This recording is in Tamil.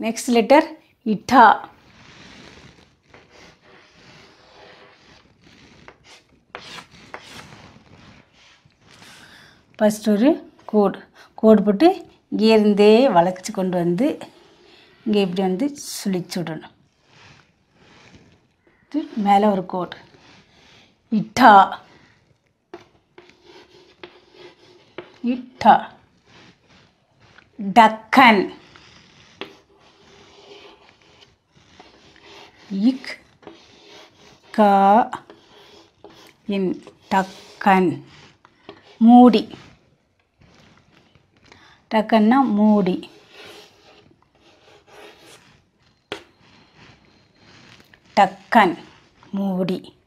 நெக்ஸ்ட் லெட்டர் இட்டா ஃபஸ்ட் ஒரு கோடு கோடு போட்டு இங்கேருந்தே வளைச்சி கொண்டு வந்து இங்கே இப்படி வந்து சுழிச்சு விடணும் இது மேலே ஒரு கோடு இட்டா இட்டா டக்கன் இக் கா இன் டக்கன் மூடி டக்கன்னா மூடி டக்கன் மூடி